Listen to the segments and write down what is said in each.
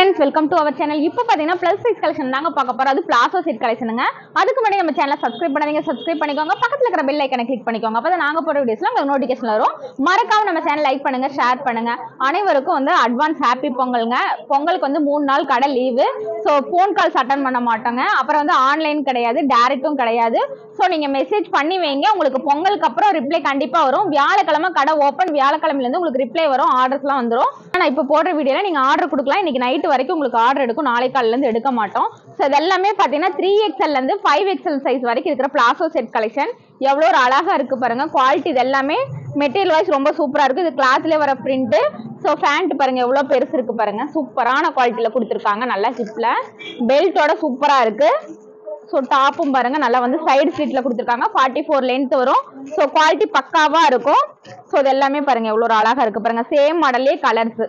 friends welcome to our channel இப்போ பார்த்தீங்கன்னா plus size collection தாங்க பார்க்க போகிறோம் அது பிளாசோ செட் கலெக்ஷனுங்க அதுக்கு முன்னாடி நம்ம சேனலை சப்ஸ்கிரைப் பண்ணாதீங்க சப்ஸ்கிரைப் பண்ணிக்கோங்க பக்கத்தில் இருக்கிற பெல் ஐக்கனை கிளிக் பண்ணிக்கோங்க அப்போ தான் நாங்கள் போகிற வீடியோஸ்லாம் உங்களுக்கு நோட்டிஃபிகேஷன் வரும் மறக்காம நம்ம சேனல் லைக் பண்ணுங்க ஷேர் பண்ணுங்க அனைவருக்கும் வந்து அட்வான்ஸ் ஹாப்பி பொங்கலுங்க பொங்கலுக்கு வந்து மூணு நாள் கடை leave so phone calls attend பண்ண மாட்டோங்க அப்புறம் வந்து ஆன்லைன் கிடையாது டேரெக்ட்டும் கிடையாது ஸோ நீங்கள் மெசேஜ் பண்ணி வைங்க உங்களுக்கு பொங்கலுக்கு அப்புறம் ரிப்ளை கண்டிப்பாக வரும் வியாழக்கிழமை கடை ஓப்பன் வியாழக்கிழமைலேருந்து உங்களுக்கு ரிப்ளை வரும் ஆர்டர்ஸ்லாம் வந்துடும் ஆனால் இப்போ போடுற வீடியோவில் நீங்கள் ஆர்டர் கொடுக்கலாம் இன்னைக்கு நைட்டு வரைக்கும் உங்களுக்கு ஆர்டர் எடுக்கும் நாளை காலையிலேருந்து எடுக்க மாட்டோம் ஸோ இது எல்லாமே பார்த்தீங்கன்னா த்ரீ எக்ஸ்எல்லேருந்து ஃபைவ் எக்ஸ்எல் சைஸ் வரைக்கும் இருக்கிற பிளாசோ செட் கலெக்ஷன் எவ்வளோ ஒரு அழகாக இருக்குது பாருங்க குவாலிட்டி இது எல்லாமே மெட்டீரியல் வைஸ் ரொம்ப சூப்பராக இருக்குது இது கிளாத்லேயே வர பிரிண்ட்டு ஸோ ஃபேண்ட் பாருங்க எவ்வளோ பெருசு இருக்கு பாருங்க சூப்பரான குவாலிட்டியில் கொடுத்துருக்காங்க நல்லா ஹிப்பில் பெல்ட்டோட சூப்பராக இருக்குது ஸோ டாப்பும் பாருங்க நல்லா வந்து சைடு ஸ்லீட்ல கொடுத்துருக்காங்க ஃபார்ட்டி ஃபோர் லென்த் வரும் ஸோ குவாலிட்டி பக்காவா இருக்கும் ஸோ இது எல்லாமே பாருங்க எவ்வளோ ஒரு அழகா இருக்கு பாருங்க சேம் மாடல்லே கலர்ஸ்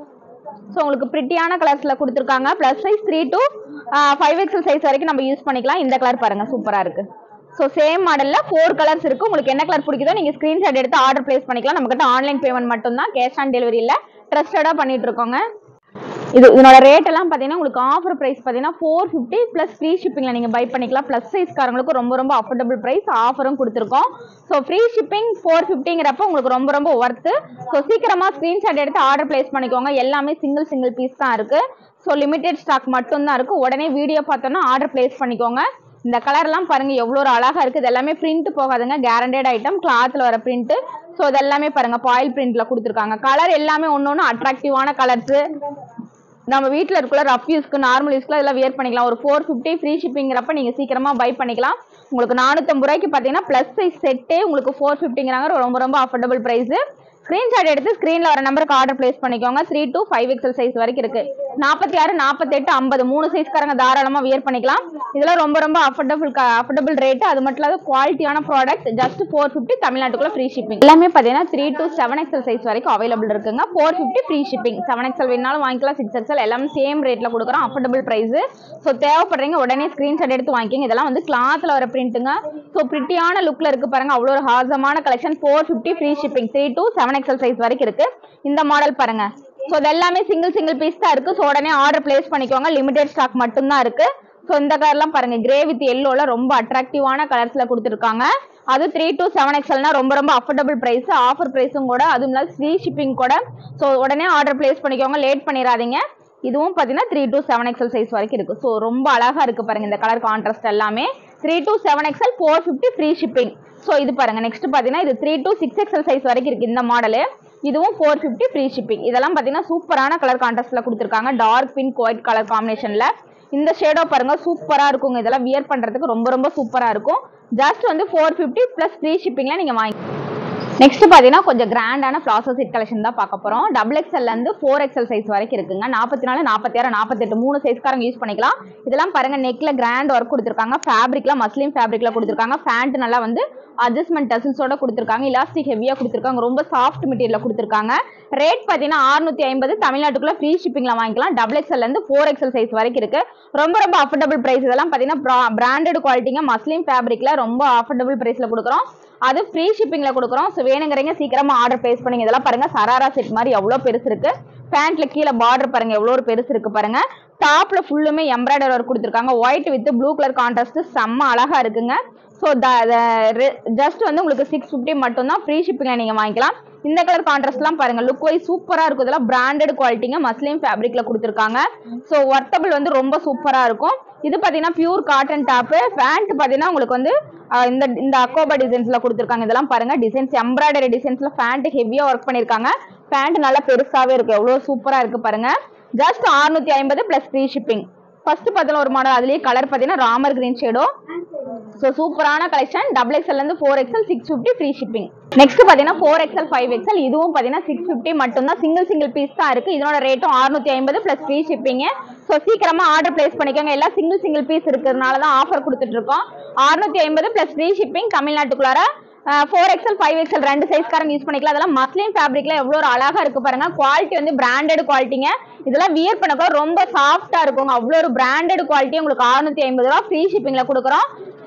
ஸோ உங்களுக்கு பிரிட்டியான கலர்ஸ்ல கொடுத்துருக்காங்க plus size three to five XL size வரைக்கும் நம்ம யூஸ் பண்ணிக்கலாம் இந்த கலர் பாருங்க சூப்பரா இருக்கு ஸோ சேம் மாடல்ல ஃபோர் கலர்ஸ் இருக்கு உங்களுக்கு என்ன கலர் பிடிக்குதோ நீங்க ஸ்கிரீன்ஷாட் எடுத்து ஆர்டர் பிளேஸ் பண்ணிக்கலாம் நம்ம கிட்ட ஆன்லைன் பேமெண்ட் மட்டும்தான் கேஷ் ஆன் டெலிவரி இல்ல ட்ரஸ்டடா பண்ணிட்டு இருக்கோங்க இது இதனோட ரேட் எல்லாம் பார்த்தீங்கன்னா உங்களுக்கு ஆஃபர் ப்ரைஸ் பார்த்தீங்கன்னா ஃபோர் ஃபிஃப்டி ப்ளஸ் ஃப்ரீ ஷிப்பிங்கில் நீங்கள் பை பண்ணிக்கலாம் ப்ளஸ் சைஸ்காரங்களுக்கு ரொம்ப ரொம்ப அஃபோர்டபுள் ப்ரைஸ் ஆஃபரும் கொடுத்துருக்கோம் ஸோ ஃப்ரீ ஷிப்பிங் ஃபோர் ஃபிஃப்டிங்கிறப்ப உங்களுக்கு ரொம்ப ரொம்ப ஒர்த்து ஸோ சீக்கிரமாக ஸ்க்ரீன்ஷாட் எடுத்து ஆர்டர் ப்ளேஸ் பண்ணிக்கோங்க எல்லாமே சிங்கிள் சிங்கிள் பீஸ் தான் இருக்குது ஸோ லிமிடெட் ஸ்டாக் மட்டும்தான் இருக்குது உடனே வீடியோ பார்த்தோன்னா ஆர்டர் ப்ளேஸ் பண்ணிக்கோங்க இந்த கலர்லாம் பாருங்க எவ்வளோ ஒரு அழகா இருக்குது இது எல்லாமே பிரிண்ட் போகாதுங்க கேரண்டட் ஐட்டம் கிளாத்தில் வர பிரிண்ட் ஸோ இது எல்லாமே பாருங்க பாயில் பிரிண்ட்ல கொடுத்துருக்காங்க கலர் எல்லாமே ஒன்று ஒன்று அட்ராக்டிவான கலர்ஸ் நம்ம வீட்டில் இருக்குள்ள ரஃப் யூஸ்க்கு நார்மல் யூஸ்க்கு இதெல்லாம் வியர் பண்ணிக்கலாம் ஒரு ஃபோர் ஃபிஃப்டி ஃப்ரீ ஷிப்பிங்கிறப்ப நீங்கள் சீக்கிரமாக பை பண்ணிக்கலாம் உங்களுக்கு நானூற்றம்பது ரூபாய்க்கு பார்த்தீங்கன்னா ப்ளஸ் சைஸ் செட்டே உங்களுக்கு ஃபோர் ஃபிஃப்டிங்கிறாங்க ரொம்ப ரொம்ப அஃபோர்டபுள் ப்ரைஸு ஸ்க்ரீன்ஷாட் எடுத்து ஸ்க்ரீனில் வர நம்பருக்கு ஆர்டர் ப்ளேஸ் பண்ணிக்கோங்க three to five XL size வரைக்கும் இருக்கு நாற்பத்தி ஆறு நாற்பத்தெட்டு ஐம்பது மூணு சைஸ்காரங்க தாராளமாக வியர் பண்ணிக்கலாம் இதெல்லாம் ரொம்ப ரொம்ப அஃபோர்டபுள் அஃபோர்டபுள் ரேட்டு அது மட்டும் இல்லாத குவாலிட்டியான ப்ராடக்ட் ஜஸ்ட் ஃபோர் ஃபிஃப்டி தமிழ்நாட்டுக்குள்ள ஃப்ரீ ஷிப்பிங் எல்லாமே பார்த்தீங்கன்னா three to seven XL size வரைக்கும் அவைலபிள் இருக்குங்க four fifty free shipping seven XL வேணாலும் வாங்கிக்கலாம் சிக்ஸ் எக்ஸல் எல்லாமே சேம் ரேட்டில் கொடுக்குறோம் அஃபோர்டபுள் ப்ரைஸ் ஸோ தேவைப்படுறீங்க உடனே ஸ்க்ரீன்ஷாட் எடுத்து வாங்கிக்கோங்க இதெல்லாம் வந்து கிளாத்தில் வர பிரிண்ட்டுங்க ஸோ பிரிட்டியான லுக்கில் இருக்கு பாருங்க அவ்வளோ ஒரு ஹாசமான collection four fifty free shipping three to seven XL size வரைக்கும் இருக்கு இந்த மாடல் பாருங்க ஸோ இது எல்லாமே சிங்கிள் சிங்கிள் பீஸ் தான் இருக்கு ஸோ உடனே ஆர்டர் பிளேஸ் பண்ணிக்கோங்க லிமிடெட் ஸ்டாக் மட்டும்தான் இருக்கு ஸோ இந்த கலர்லாம் பாருங்க கிரே வித் எல்லோல ரொம்ப அட்ராக்டிவான கலர்ஸ்ல கொடுத்துருக்காங்க அது த்ரீ to செவன் எக்ஸல்னா ரொம்ப ரொம்ப அஃபோர்டபுள் பிரைஸ் ஆஃபர் பிரைஸும் கூட அதுவும் இல்லாத ஃப்ரீ ஷிப்பிங் கூட ஸோ உடனே ஆர்டர் பிளேஸ் பண்ணிக்கோங்க லேட் பண்ணிடாதீங்க இதுவும் பார்த்தீங்கன்னா three to seven XL size வரைக்கும் இருக்கு ஸோ ரொம்ப அழகா இருக்கு பாருங்க இந்த கலர் கான்ட்ராஸ்ட் எல்லாமே three to seven XL four fifty free shipping so இது பாருங்க நெக்ஸ்ட் பார்த்தீங்கன்னா இது three to six XL size வரைக்கும் இருக்கு இந்த மாடலு இதுவும் ஃபோர் ஃபிஃப்டி ஃப்ரீ ஷிப்பிங் இதெல்லாம் பார்த்தீங்கன்னா சூப்பரான கலர் கான்ட்ராஸ்ட்ல கொடுத்துருக்காங்க டார்க் பிங்க் ஒயிட் கலர் காம்பினேஷன்ல இந்த ஷேடோ பாருங்க சூப்பரா இருக்குங்க இதெல்லாம் வியர் பண்றதுக்கு ரொம்ப ரொம்ப சூப்பரா இருக்கும் ஜஸ்ட் வந்து ஃபோர் ஃபிஃப்டி ப்ளஸ் ஃப்ரீ ஷிப்பிங்ல நீங்க வாங்கி நெக்ஸ்ட் பார்த்தீங்கன்னா கொஞ்சம் கிராண்டான ஃப்ளாசோ செட் கலெக்ஷன் தான் பார்க்க போகிறோம் டபுள் எக்ஸ்எல்ல இருந்து ஃபோர் எக்ஸ்எல் சைஸ் வரைக்கும் இருக்குங்க நாற்பத்தி நாலு நாற்பத்தி ஆறு நாற்பத்தெட்டு மூணு சைஸ்காரங்க யூஸ் பண்ணிக்கலாம் இதெல்லாம் பாருங்க நெக்ல கிராண்ட் ஒர்க் கொடுத்துருக்காங்க ஃபேப்ரிக்ல மஸ்லிம் ஃபேப்ரிக்ல கொடுத்துருக்காங்க ஃபேண்ட் நல்லா வந்து அட்ஜஸ்ட்மெண்ட் டசில்ஸோட கொடுத்துருக்காங்க இலாஸ்டிக் ஹெவியாக கொடுத்துருக்காங்க ரொம்ப சாஃப்ட் மெட்டீரியல் கொடுத்துருக்காங்க ரேட் பார்த்தீங்கன்னா அறுநூத்தி ஐம்பது தமிழ்நாட்டுக்குள்ள ஃப்ரீ ஷிப்பிங்ல வாங்கிக்கலாம் டபுள் எக்ஸ்எல்ல இருந்து ஃபோர் எக்ஸ்எல் சைஸ் வரைக்கும் இருக்கு ரொம்ப ரொம்ப அஃபோர்டபுள் பிரைஸ் இதெல்லாம் பார்த்தீங்கன்னா பிராண்டட் குவாலிட்டிங்க மஸ்லிம் ஃபேப்ரிக்ல ரொம்ப அஃபோர்டபுள் பிரைஸ்ல கொடுக்குறோம் அது ஃப்ரீ ஷிப்பிங்ல கொடுக்குறோம் ஸோ வேணுங்கிறீங்க சீக்கிரமா ஆர்டர் பிளேஸ் பண்ணுங்க இதெல்லாம் பாருங்க சராரா செட் மாதிரி எவ்வளோ பெருசு இருக்கு பேண்ட்ல கீழே பார்டர் பாருங்க எவ்வளோ ஒரு பெருசு இருக்கு பாருங்க டாப்ல ஃபுல்லுமே எம்ப்ராய்டர் ஒர்க் கொடுத்துருக்காங்க white with blue colour contrast செம்ம அழகா இருக்குங்க ஸோ ஜஸ்ட் வந்து உங்களுக்கு சிக்ஸ் ஃபிஃப்டி மட்டும்தான் ஃப்ரீ ஷிப்பிங்கில் நீங்கள் வாங்கிக்கலாம் இந்த கலர் கான்ட்ராஸ்ட்லாம் பாருங்க லுக் வைஸ் சூப்பராக இருக்கும் இதெல்லாம் பிராண்டட் குவாலிட்டிங்க மஸ்லிம் ஃபேப்ரிக்ல கொடுத்துருக்காங்க ஸோ ஒர்த்தபிள் வந்து ரொம்ப சூப்பராக இருக்கும் இது பார்த்தீங்கன்னா பியூர் காட்டன் டாப்பு பேண்ட் பார்த்தீங்கன்னா உங்களுக்கு வந்து ஆஹ், இந்த இந்த அக்கோபா டிசைன்ஸ்ல கொடுத்துருக்காங்க இதெல்லாம் பாருங்க டிசைன்ஸ் எம்ப்ராய்டரி டிசைன்ஸ்ல பேண்ட் ஹெவியாக ஒர்க் பண்ணியிருக்காங்க பேண்ட் நல்லா பெருசாவே இருக்கு எவ்வளோ சூப்பராக இருக்கு பாருங்க ஜஸ்ட் 650 ஐம்பது ப்ளஸ் ஃப்ரீ ஷிப்பிங் ஃபர்ஸ்ட் பார்த்தீங்கன்னா ஒரு மாடல் அதுலேயே கலர் பார்த்தீங்கன்னா ராமர் கிரீன் ஷேடோ ஸோ சூப்பரான கலெக்ஷன் டபுள் எக்ஸ்எல் இருந்து four XL six fifty free shipping next பார்த்தீங்கன்னா ஃபோர் எக்ஸ்எல் ஃபைவ் எக்ஸ்எல் இதுவும் பார்த்தீங்கன்னா சிக்ஸ் ஃபிஃப்டி மட்டும்தான் சிங்கிள் சிங்கிள் பீஸ் தான் இருக்கு இதனோட ரேட்டும் அறுநூத்தி ஐம்பது ப்ளஸ் ஃப்ரீ ஷிப்பிங் ஸோ சீக்கிரமா ஆர்டர் பிளேஸ் பண்ணிக்கோங்க எல்லாம் சிங்கிள் சிங்கிள் பீஸ் இருக்கிறதுனால தான் ஆஃபர் கொடுத்துட்டு இருக்கோம் அறுநூத்தி ஐம்பது ப்ளஸ் ஃப்ரீ ஷிப்பிங் தமிழ்நாட்டுக்குள்ளார ஃபோர் எக்ஸ்எல் ஃபைவ் எக்ஸ்எல் ரெண்டு சைஸ்காரங்க யூஸ் பண்ணிக்கலாம் அதெல்லாம் மஸ்லின் ஃபேப்ரிக்ல எவ்வளோ ஒரு அழகா இருக்கு பாருங்க குவாலிட்டி வந்து பிராண்டட் குவாலிட்டிங்க இதெல்லாம் வியர் பண்ணக்கூட ரொம்ப சாஃப்டா இருக்குங்க அவ்வளோ ஒரு பிராண்டட் குவாலிட்டி உங்களுக்கு அறுநூத்தி ஐம்பது ரூபா ஃப்ரீ ஷிப்பிங்ல கொடுக்குறோம்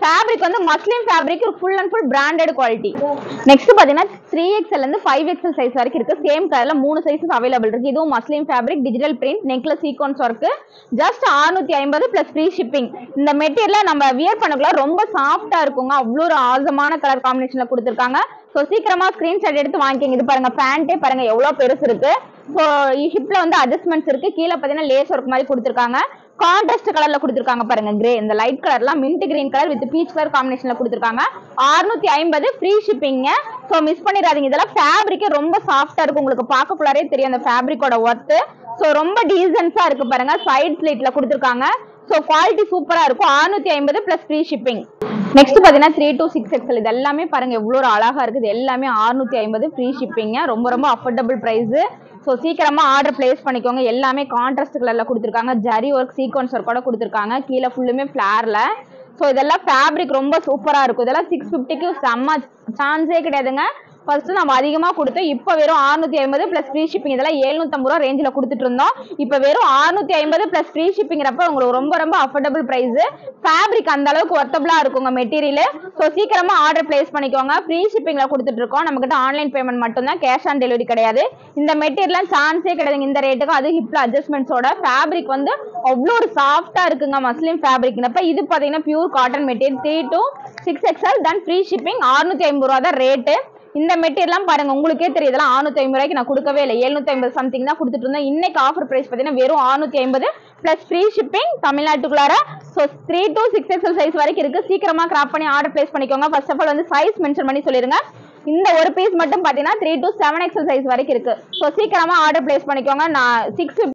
ஃபேப்ரிக் வந்து muslin fabric full and full branded quality next பாத்தீங்கன்னா த்ரீ எக்ஸ்எல் இருந்து ஃபைவ் எக்ஸ்எல் சைஸ் வரைக்கும் இருக்கு சேம் கலர்ல மூணு சைஸஸ் அவைலபிள் இருக்கு இதுவும் மஸ்லின் ஃபேப்ரிக் டிஜிட்டல் பிரிண்ட் நெக்ல சீக்வன்ஸ் ஒர்க் ஜஸ்ட் 650 ஐம்பது பிளஸ் ஃப்ரீ ஷிப்பிங் இந்த மெட்டீரியல் நம்ம வியர் பண்ணக்குள்ள ரொம்ப சாஃப்டா இருக்குங்க அவ்வளோ ஒரு ஆசமான கலர் காம்பினேஷன்ல கொடுத்துருக்காங்க ஸோ சீக்கிரமா ஸ்கிரீன்ஷாட் எடுத்து வாங்கிக்கங்க இது பாருங்க பேண்டே பாருங்க எவ்வளவு பெருசு இருக்கு ஸோ ஹிப்ல வந்து அட்ஜஸ்ட்மெண்ட்ஸ் இருக்கு கீழே பார்த்தீங்கன்னா லேஸ் ஒர்க் மாதிரி கொடுத்துருக்காங்க கான்ட்ராஸ்ட் கலர்ல கொடுத்துருக்காங்க பாருங்க கிரே இந்த லைட் கலர்லாம் mint green colour with peach colour காம்பினேஷன்ல கொடுத்துருக்காங்க 650 ஐம்பது ஃப்ரீ ஷிப்பிங்க ஸோ மிஸ் பண்ணிடாதீங்க இதெல்லாம் ஃபேப்ரிக்கே ரொம்ப சாஃப்டா இருக்கும் உங்களுக்கு பார்க்கக்குள்ளாரே தெரியும் அந்த ஃபேப்ரிக்கோட ஒர்த்து ஸோ ரொம்ப டீசன்ஸா இருக்கு பாருங்க சைட் ஸ்லீட்ல கொடுத்துருக்காங்க ஸோ குவாலிட்டி சூப்பரா இருக்கும் 650 ஐம்பது பிளஸ் ஃப்ரீ ஷிப்பிங் நெக்ஸ்ட் பார்த்தீங்கன்னா த்ரீ டூ சிக்ஸ் எக்ஸல் இது எல்லாமே பாருங்க எவ்வளோ ஒரு அழகா இருக்குது இது எல்லாமே 650 ஐம்பது ஃப்ரீ ஷிப்பிங்க ரொம்ப ரொம்ப அஃபோர்டபுள் ப்ரைஸ் ஸோ சீக்கிரமா ஆர்டர் பிளேஸ் பண்ணிக்கோங்க எல்லாமே கான்ட்ராஸ்ட் கலர்ல கொடுத்துருக்காங்க ஜரி ஒர்க் சீக்வன்ஸ் ஒர்க்கோட கொடுத்துருக்காங்க கீழே ஃபுல்லுமே ஃபிளார்ல ஸோ இதெல்லாம் ஃபேப்ரிக் ரொம்ப சூப்பரா இருக்கும் இதெல்லாம் சிக்ஸ் ஃபிஃப்டிக்கு செம்ம சான்ஸே கிடையாதுங்க ஃபர்ஸ்ட் நம்ம அதிகமா கொடுத்து இப்போ வெறும் 650 ஐம்பது பிளஸ் ஃப்ரீ ஷிப்பிங் இதெல்லாம் 750 ரூபா ரேஞ்சில் கொடுத்துட்டு இருந்தோம் இப்போ வெறும் 650 ஐம்பது பிளஸ் ஃப்ரீ ஷிப்பிங்கிறப்ப உங்களுக்கு ரொம்ப ரொம்ப அஃபோர்டபுள் பிரைஸ் ஃபேப்ரிக் அந்த அளவுக்கு ஒர்த்தபிளா இருக்குங்க மெட்டீரியல் ஸோ சீக்கிரமா ஆர்டர் பிளேஸ் பண்ணிக்கோங்க ஃப்ரீ ஷிப்பிங்ல கொடுத்துட்டு இருக்கோம் நம்ம கிட்ட ஆன்லைன் பேமெண்ட் மட்டும்தான் கேஷ் ஆன் டெலிவரி கிடையாது இந்த மெட்டீரியல் சான்ஸே கிடையாதுங்க இந்த ரேட்டுக்கு அது ஹிப்ல அட்ஜஸ்ட்மெண்ட்ஸோட ஃபேப்ரிக் வந்து அவ்வளோ ஒரு சாஃப்டா இருக்குங்க மஸ்லிம் ஃபேப்ரிக்னப்ப இது பார்த்தீங்கன்னா pure cotton material three to six XL then free shipping 650 ஐம்பது ரூபா தான் ரேட்டு இந்த மெட்டீரியல்லாம் பாருங்க உங்களுக்கே தெரியும் இதெல்லாம் 650 ஐம்பது ரூபாய்க்கு நான் கொடுக்கவே இல்லை 750 ஐம்பது சம்திங் தான் கொடுத்துட்டு இருந்தேன் இன்னைக்கு ஆஃபர் பிரைஸ் பார்த்தீங்கன்னா வெறும் 650 ஐம்பது பிளஸ் ஃப்ரீ ஷிப்பிங் தமிழ்நாட்டுக்குள்ளார so three to six XL size வரைக்கும் இருக்கு சீக்கிரமா கிராப் பண்ணி ஆர்டர் பிளேஸ் பண்ணிக்கோங்க ஃபர்ஸ்ட் ஆஃப் ஆல் வந்து சைஸ் மென்ஷன் பண்ணி சொல்லிருங்க இந்த ஒரு பீஸ் மட்டும் பார்த்தீங்கன்னா three to seven XL size வரைக்கும் இருக்கு ஸோ சீக்கிரமா ஆர்டர் பிளேஸ் பண்ணிக்கோங்க நான் சிக்ஸ்